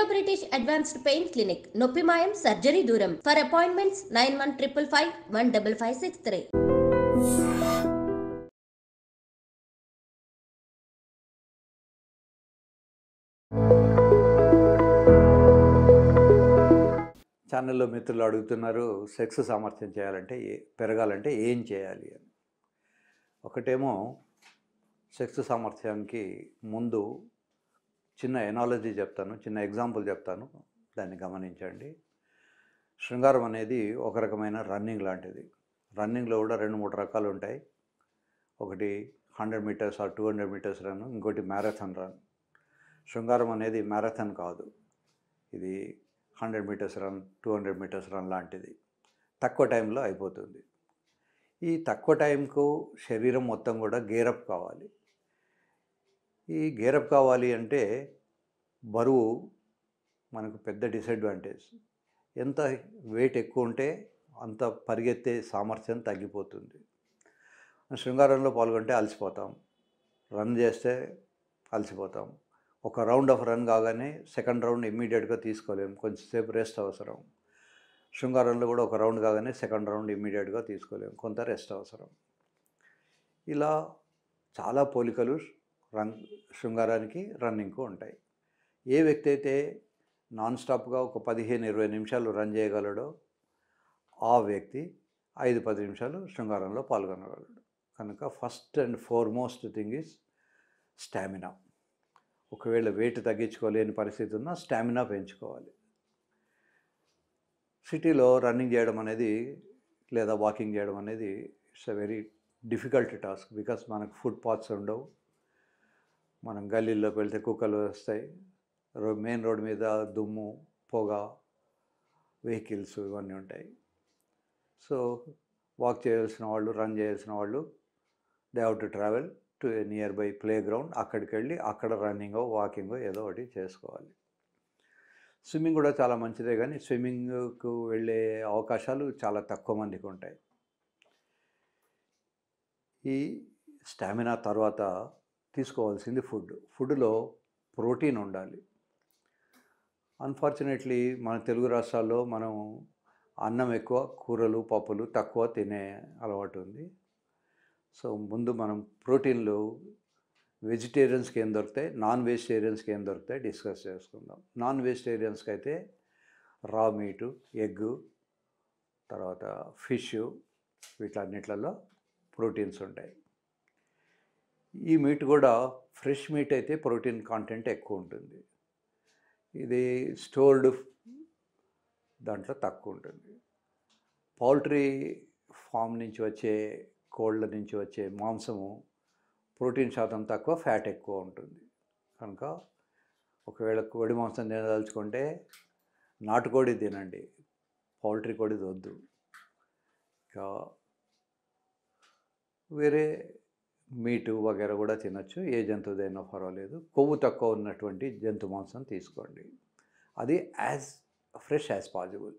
British advanced pain clinic నొప్పి మాయం surgery దూరం for appointments nine one triple five one double five six three ఛానల్లో మిత్రులు అడుగుతున్నారు సెక్స్ సామర్థ్యం చేయాలంటే ఏ- పెరగాలంటే ఏం చేయాలి అని ఒకటేమో సెక్స్ సామర్థ్యానికి ముందు చిన్న ఎనాలజీ చెప్తాను చిన్న ఎగ్జాంపుల్ చెప్తాను దాన్ని గమనించండి శృంగారం అనేది ఒక రకమైన రన్నింగ్ లాంటిది రన్నింగ్లో కూడా రెండు మూడు రకాలు ఉంటాయి ఒకటి hundred metres or two hundred metres run ఇంకోటి మ్యారథాన్ రన్ శృంగారం అనేది మ్యారథాన్ కాదు ఇది hundred metres run two hundred metres run లాంటిది తక్కువ టైంలో అయిపోతుంది ఈ తక్కువ టైంకు శరీరం మొత్తం కూడా గేరప్ కావాలి ఈ గేరప్ కావాలి అంటే బరువు మనకు పెద్ద డిసడ్వాంటేజ్ ఎంత వెయిట్ ఎక్కువ ఉంటే అంత పరిగెత్తే సామర్థ్యం తగ్గిపోతుంది శృంగారంలో పాల్గొంటే అలసిపోతాం రన్ చేస్తే అలసిపోతాం ఒక రౌండ్ ఆఫ్ రన్ కాగానే సెకండ్ రౌండ్ ఇమ్మీడియట్గా తీసుకోలేము కొంచెంసేపు రెస్ట్ అవసరం శృంగారంలో కూడా ఒక రౌండ్ కాగానే సెకండ్ రౌండ్ ఇమ్మీడియట్గా తీసుకోలేము కొంత రెస్ట్ అవసరం ఇలా చాలా పోలికలు రన్ శృంగారానికి రన్నింగ్కు ఉంటాయి ఏ వ్యక్తి అయితే నాన్ స్టాప్గా ఒక పదిహేను ఇరవై నిమిషాలు రన్ చేయగలడో ఆ వ్యక్తి ఐదు పది నిమిషాలు శృంగారంలో పాల్గొనగలడు కనుక first and foremost thing is stamina ఒకవేళ వెయిట్ తగ్గించుకోలేని పరిస్థితి ఉన్నా స్టామినా పెంచుకోవాలి సిటీలో రన్నింగ్ చేయడం అనేది లేదా వాకింగ్ చేయడం అనేది it's a very difficult task because మనకు ఫుట్ పాత్స్ ఉండవు మనం గల్లీల్లోకి వెళ్తే కుక్కలు వస్తాయి రో మెయిన్ రోడ్ మీద దుమ్ము పొగ వెహికల్స్ ఇవన్నీ ఉంటాయి సో వాక్ చేయాల్సిన వాళ్ళు రన్ చేయాల్సిన వాళ్ళు they have to travel to a nearby playground అక్కడికి వెళ్ళి అక్కడ రన్నింగో వాకింగో ఏదో ఒకటి చేసుకోవాలి స్విమ్మింగ్ కూడా చాలా మంచిదే కానీ స్విమ్మింగ్కు వెళ్ళే అవకాశాలు చాలా తక్కువ మందికి ఉంటాయి ఈ స్టామినా తర్వాత తీసుకోవాల్సింది ఫుడ్ ఫుడ్లో ప్రోటీన్ ఉండాలి అన్ఫార్చునేట్లీ మన తెలుగు రాష్ట్రాల్లో మనం అన్నం ఎక్కువ కూరలు పప్పులు తక్కువ తినే అలవాటు ఉంది సో ముందు మనం ప్రోటీన్లు వెజిటేరియన్స్కి ఏం దొరుకుతాయి నాన్ వెజిటేరియన్స్కి ఏం దొరుకుతాయి డిస్కస్ చేసుకుందాం నాన్ వెజిటేరియన్స్కి అయితే రా మీటు ఎగ్ తర్వాత ఫిష్ వీటన్నిట్లలో ప్రోటీన్స్ ఉంటాయి ఈ మీట్ కూడా ఫ్రెష్ మీట్ అయితే ప్రోటీన్ కాంటెంట్ ఎక్కువ ఉంటుంది ఇది స్టోర్డ్ దాంట్లో తక్కువ ఉంటుంది పౌల్ట్రీ ఫామ్ నుంచి వచ్చే కోళ్ళ నుంచి వచ్చే మాంసము ప్రోటీన్ శాతం తక్కువ ఫ్యాట్ ఎక్కువ ఉంటుంది కనుక ఒకవేళ కోడి మాంసం తినదలుచుకుంటే నాటుకోడి తినండి పౌల్ట్రీ కోడి వద్దు ఇంకా వేరే మీటు వగేర కూడా తినచ్చు ఏ జంతువుదైనా పర్వాలేదు కొవ్వు తక్కువ ఉన్నటువంటి జంతు మాంసం తీసుకోండి అది as fresh as possible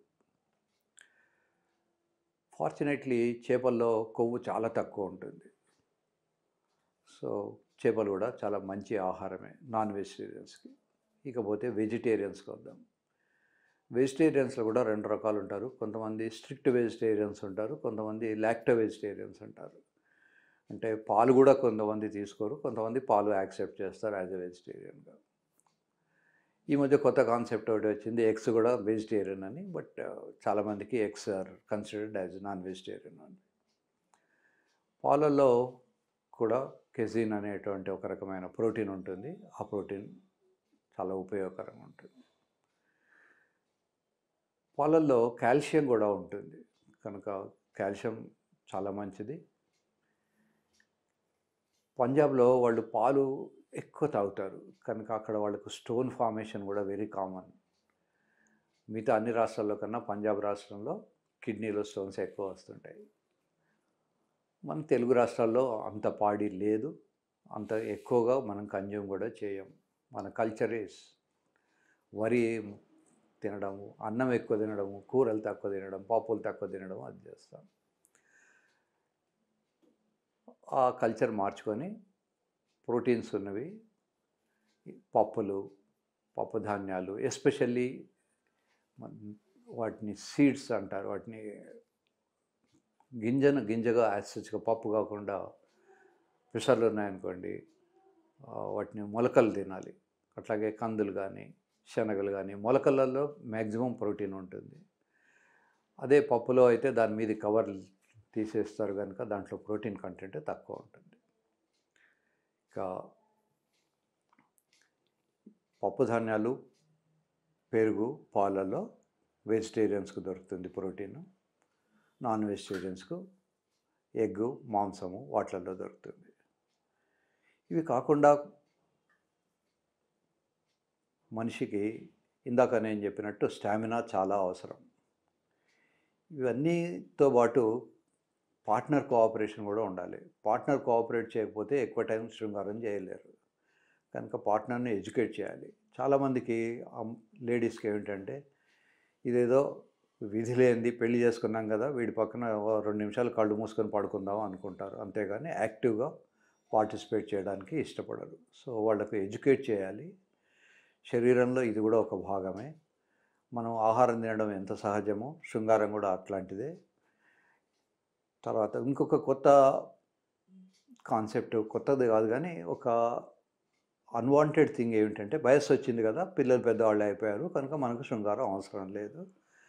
fortunately చేపల్లో కొవ్వు చాలా తక్కువ ఉంటుంది సో చేపలు కూడా చాలా మంచి ఆహారమే నాన్ వెజిటేరియన్స్కి ఇకపోతే వెజిటేరియన్స్కి వద్దాం వెజిటేరియన్స్లో కూడా రెండు రకాలు ఉంటారు కొంతమంది స్ట్రిక్ట్ వెజిటేరియన్స్ ఉంటారు కొంతమంది లాక్టో వెజిటేరియన్స్ ఉంటారు అంటే పాలు కూడా కొంతమంది తీసుకోరు కొంతమంది పాలు యాక్సెప్ట్ చేస్తారు యాజ్ ఎ వెజిటేరియన్గా ఈ మధ్య కొత్త కాన్సెప్ట్ ఒకటి వచ్చింది ఎగ్స్ కూడా వెజిటేరియన్ అని బట్ చాలామందికి eggs are considered as non vegetarian అని పాలల్లో కూడా కెజిన్ అనేటువంటి ఒక రకమైన ప్రోటీన్ ఉంటుంది ఆ ప్రోటీన్ చాలా ఉపయోగకరంగా ఉంటుంది పాలల్లో కాల్షియం కూడా ఉంటుంది కనుక కాల్షియం చాలా మంచిది పంజాబ్లో వాళ్ళు పాలు ఎక్కువ తాగుతారు కనుక అక్కడ వాళ్ళకు స్టోన్ ఫార్మేషన్ కూడా వెరీ కామన్ మిగతా అన్ని రాష్ట్రాల్లో కన్నా పంజాబ్ రాష్ట్రంలో కిడ్నీలో స్టోన్స్ ఎక్కువ వస్తుంటాయి మన తెలుగు రాష్ట్రాల్లో అంత పాడి లేదు అంత ఎక్కువగా మనం కన్జ్యూమ్ కూడా చేయం మన కల్చర్ ఈస్ వరి తినడము అన్నం ఎక్కువ తినడము కూరలు తక్కువ తినడం పప్పులు తక్కువ తినడం అది చేస్తాం ఆ కల్చర్ మార్చుకొని ప్రోటీన్స్ ఉన్నవి పప్పులు పప్పు ధాన్యాలు ఎస్పెషల్లీ వాటిని సీడ్స్ అంటారు వాటిని గింజను గింజగా యాసిడ్గా పప్పు కాకుండా పిసర్లు ఉన్నాయనుకోండి ఆ, వాటిని మొలకలు తినాలి అట్లాగే కందులు కానీ శనగలు కానీ మొలకలలో మ్యాక్సిమం ప్రోటీన్ ఉంటుంది అదే పప్పులో అయితే దాని మీద కవర్ తీసేస్తారు కనుక దాంట్లో ప్రోటీన్ కంటెంట్ తక్కువ ఉంటుంది ఇంకా పప్పు ధాన్యాలు పెరుగు పాలల్లో వెజిటేరియన్స్కు దొరుకుతుంది ప్రోటీన్ నాన్ వెజిటేరియన్స్కు ఎగ్ మాంసము వాటిలలో దొరుకుతుంది ఇవి కాకుండా మనిషికి ఇందాక నేను చెప్పినట్టు స్టామినా చాలా అవసరం ఇవన్నీతో పాటు పార్ట్నర్ కోఆపరేషన్ కూడా ఉండాలి పార్ట్నర్ కోఆపరేట్ చేయకపోతే ఎక్కువ టైం శృంగారం చేయలేరు కనుక పార్ట్నర్ని ఎడ్యుకేట్ చేయాలి చాలామందికి లేడీస్కి ఏమిటంటే ఇదేదో విధి లేనిది పెళ్లి చేసుకున్నాం కదా వీడి పక్కన ఓ రెండు నిమిషాలు కళ్ళు మూసుకొని పడుకుందాం అనుకుంటారు అంతేగాని యాక్టివ్గా పార్టిసిపేట్ చేయడానికి ఇష్టపడరు సో వాళ్ళకు ఎడ్యుకేట్ చేయాలి శరీరంలో ఇది కూడా ఒక భాగమే మనం ఆహారం తినడం ఎంత సహజమో శృంగారం కూడా అట్లాంటిదే తర్వాత ఇంకొక కొత్త కాన్సెప్ట్ కొత్తది కాదు కానీ ఒక అన్వాంటెడ్ థింగ్ ఏమిటంటే వయసు వచ్చింది కదా పిల్లలు పెద్దవాళ్ళు అయిపోయారు కనుక మనకు శృంగారం అవసరం లేదు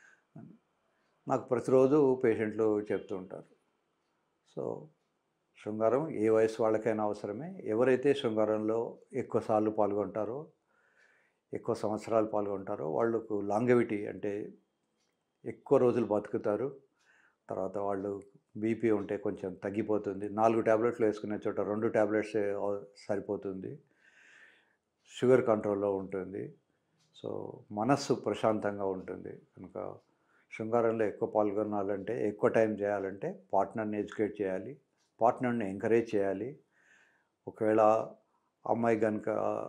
నాకు ప్రతిరోజు పేషెంట్లు చెప్తూ ఉంటారు సో శృంగారం ఏ వయసు వాళ్ళకైనా అవసరమే ఎవరైతే శృంగారంలో ఎక్కువసార్లు పాల్గొంటారో ఎక్కువ సంవత్సరాలు పాల్గొంటారో వాళ్ళకు లాంగవిటీ అంటే ఎక్కువ రోజులు బతుకుతారు తర్వాత వాళ్ళు బీపీ ఉంటే కొంచెం తగ్గిపోతుంది నాలుగు ట్యాబ్లెట్లు వేసుకునే చోట రెండు ట్యాబ్లెట్స్ సరిపోతుంది షుగర్ కంట్రోల్లో ఉంటుంది సో మనస్సు ప్రశాంతంగా ఉంటుంది కనుక శృంగారంలో ఎక్కువ పాల్గొనాలంటే ఎక్కువ టైం చేయాలంటే పార్ట్నర్ని ఎడ్యుకేట్ చేయాలి పార్ట్నర్ని ఎంకరేజ్ చేయాలి ఒకవేళ అమ్మాయి కనుక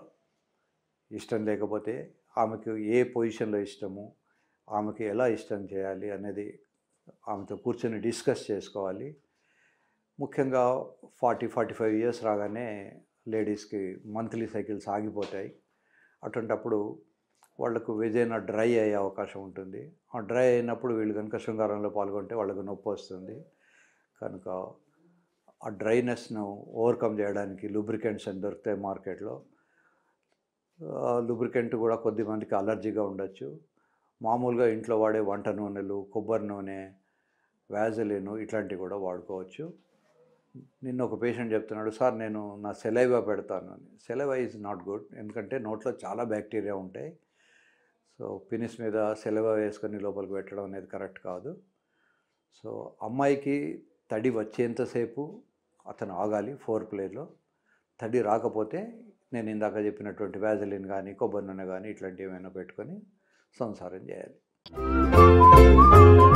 ఇష్టం లేకపోతే ఆమెకు ఏ పొజిషన్లో ఇష్టము ఆమెకి ఎలా ఇష్టం చేయాలి అనేది ఆమెతో కూర్చొని డిస్కస్ చేసుకోవాలి ముఖ్యంగా ఫార్టీ ఫార్టీ ఫైవ్ ఇయర్స్ రాగానే లేడీస్కి మంత్లీ సైకిల్స్ ఆగిపోతాయి అటువంటప్పుడు వాళ్ళకు వెజైనా డ్రై అయ్యే అవకాశం ఉంటుంది ఆ డ్రై అయినప్పుడు వీళ్ళు కనుక శృంగారంలో పాల్గొంటే వాళ్ళకు నొప్పి వస్తుంది కనుక ఆ డ్రైనెస్ను ఓవర్కమ్ చేయడానికి లూబ్రికెంట్స్ అని దొరుకుతాయి మార్కెట్లో లూబ్రికెంట్ కూడా కొద్ది మందికి అలర్జీగా ఉండొచ్చు మామూలుగా ఇంట్లో వాడే వంట నూనెలు కొబ్బరి నూనె వ్యాజలిను ఇట్లాంటివి కూడా వాడుకోవచ్చు నిన్న ఒక పేషెంట్ చెప్తున్నాడు సార్ నేను నా సెలైవా పెడతాను అని సెలైవా ఈజ్ నాట్ గుడ్ ఎందుకంటే నోట్లో చాలా బ్యాక్టీరియా ఉంటాయి సో పినిస్ మీద సెలవా వేసుకొని లోపలికి పెట్టడం అనేది కరెక్ట్ కాదు సో అమ్మాయికి తడి వచ్చేంతసేపు అతను ఆగాలి ఫోర్ ప్లేలో తడి రాకపోతే నేను ఇందాక చెప్పినటువంటి వ్యాజలిన్ కానీ కొబ్బరి నూనె కానీ ఇట్లాంటివి ఏమైనా పెట్టుకొని సంసారం చేయాలి